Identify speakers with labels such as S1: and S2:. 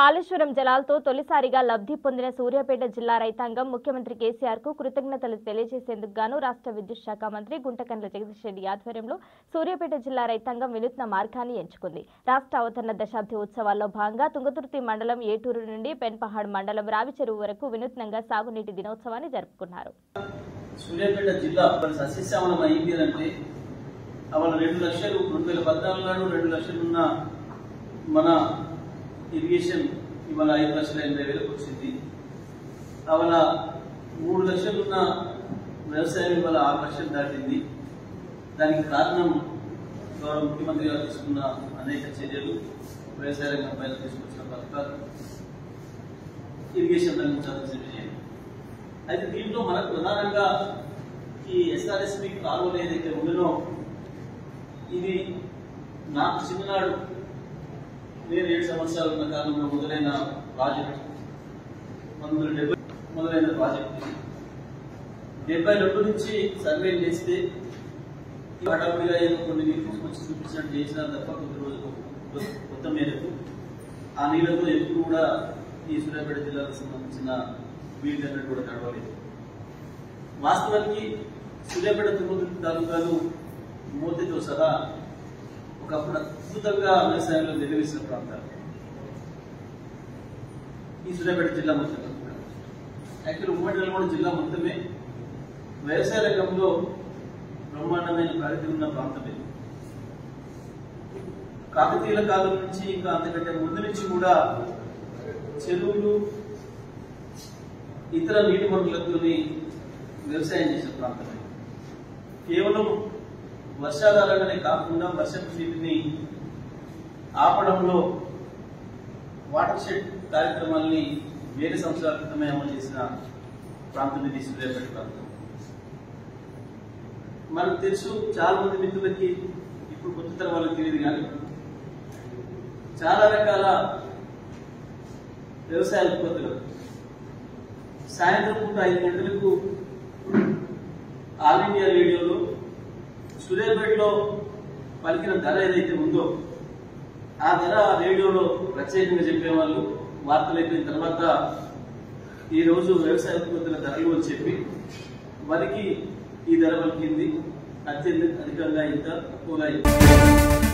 S1: కాళేశ్వరం జలాలతో తొలిసారిగా లబ్ధి పొందిన సూర్యాపేట జిల్లా రైతాంగం ముఖ్యమంత్రి కేసీఆర్ కు కృతజ్ఞతలు తెలియజేసేందుకు గాను రాష్ట్ర విద్యుత్ శాఖ మంత్రి గుంటకండ్ల జగదీష్ రెడ్డి ఆధ్వర్యంలో సూర్యాపేట జిల్లా రైతాంగం వినూత్న మార్గాన్ని ఎంచుకుంది రాష్ట్ర అవతరణ దశాబ్ది ఉత్సవాల్లో భాగంగా తుంగతుర్తి మండలం ఏటూరు నుండి పెన్పహాడ్ మండలం రావిచెరువు వరకు వినూత్నంగా సాగునీటి దినోత్సవాన్ని జరుపుకున్నారు
S2: సూర్యాపేట జిల్లా మరి సస్యశ్యామలం అయింది అని అంటే అవల రెండు లక్షలు రెండు వేల పద్నాలుగు నాడు రెండు లక్షలు ఉన్న మన ఇరిగేషన్ ఇవాళ ఐదు లక్షల ఎనభై వేలకు వచ్చింది అవల మూడు లక్షలు ఉన్న వ్యవసాయం ఇవాళ ఆరు లక్షలు దాటింది దానికి కారణం గౌరవ ముఖ్యమంత్రి గారు తీసుకున్న అనేక చర్యలు వ్యవసాయ రంగం పైన తీసుకొచ్చిన పథకాలు ఇరిగేషన్ రంగం చదువు విజయం అయితే దీంట్లో మనకు ప్రధానంగా ఈ ఎస్ఆర్ఎస్పి కాలువలు ఏదైతే ఉండనో ఇది నాకు చిన్ననాడు నేను ఏడు సంవత్సరాలు ఉన్న కాలంలో మొదలైన ప్రాజెక్ట్ పంతొమ్మిది వందల డెబ్బై మొదలైన ప్రాజెక్ట్ ఇది. డెబ్బై రెండు నుంచి సర్వే చేస్తే హడావుడిగా ఏదో కొన్ని నీళ్ళు తీసుకొచ్చి చూపించినట్టు చేసినా తప్ప కొద్ది రోజులు కొత్త మేరకు ఆ నీళ్ళతో ఎప్పుడు కూడా ఈ సూర్యాపేట జిల్లాకు సంబంధించిన వీళ్ళు అన్నట్టు కూడా నడవలేదు వాస్తవానికి సూర్యాపేట తిరుమల తాలూకాలు మోతితో సహా ఒకప్పుడు అద్భుతంగా వ్యవసాయంలో వెలువెసిన ప్రాంతాలు ఈ సూర్యాపేట జిల్లా మొత్తం యాక్చువల్ ఉమ్మడి నల్గొండ జిల్లా మొత్తమే వ్యవసాయ రంగంలో బ్రహ్మాండమైన ప్రగతి ఉన్న ప్రాంతం ఇది కాకతీయుల కాలం నుంచి ఇంకా అంతకంటే ముందు నుంచి కూడా చెరువులు ఇతర నీటి వనరులతోని వ్యవసాయం చేసే ప్రాంతం ఇది. కేవలం వర్షాధారంగానే కాకుండా వర్షపు నీటిని ఆపడంలో వాటర్ షెడ్ కార్యక్రమాల్ని వేరే సంవత్సరాల క్రితమే అమలు చేసిన ప్రాంతం ఇది సూర్యాపేట ప్రాంతం మనకు తెలుసు చాలా మంది మిత్రులకి ఇప్పుడు కొత్త తరం వాళ్ళకి తెలియదు కానీ చాలా రకాల వ్యవసాయ ఉత్పత్తులు సాయంత్రం పూట ఐదు గంటలకు ఆల్ ఇండియా రేడియోలో సూర్యాపేటలో పలికిన ధర ఏదైతే ఉందో ఆ ధర రేడియోలో ప్రత్యేకంగా చెప్పేవాళ్ళు వార్తలు అయిపోయిన తర్వాత ఈ రోజు వ్యవసాయ ఉత్పత్తుల ధరలు అని చెప్పి వరికి ఈ ధర పలికింది అత్యంత అధికంగా ఇంత తక్కువగా ఇంత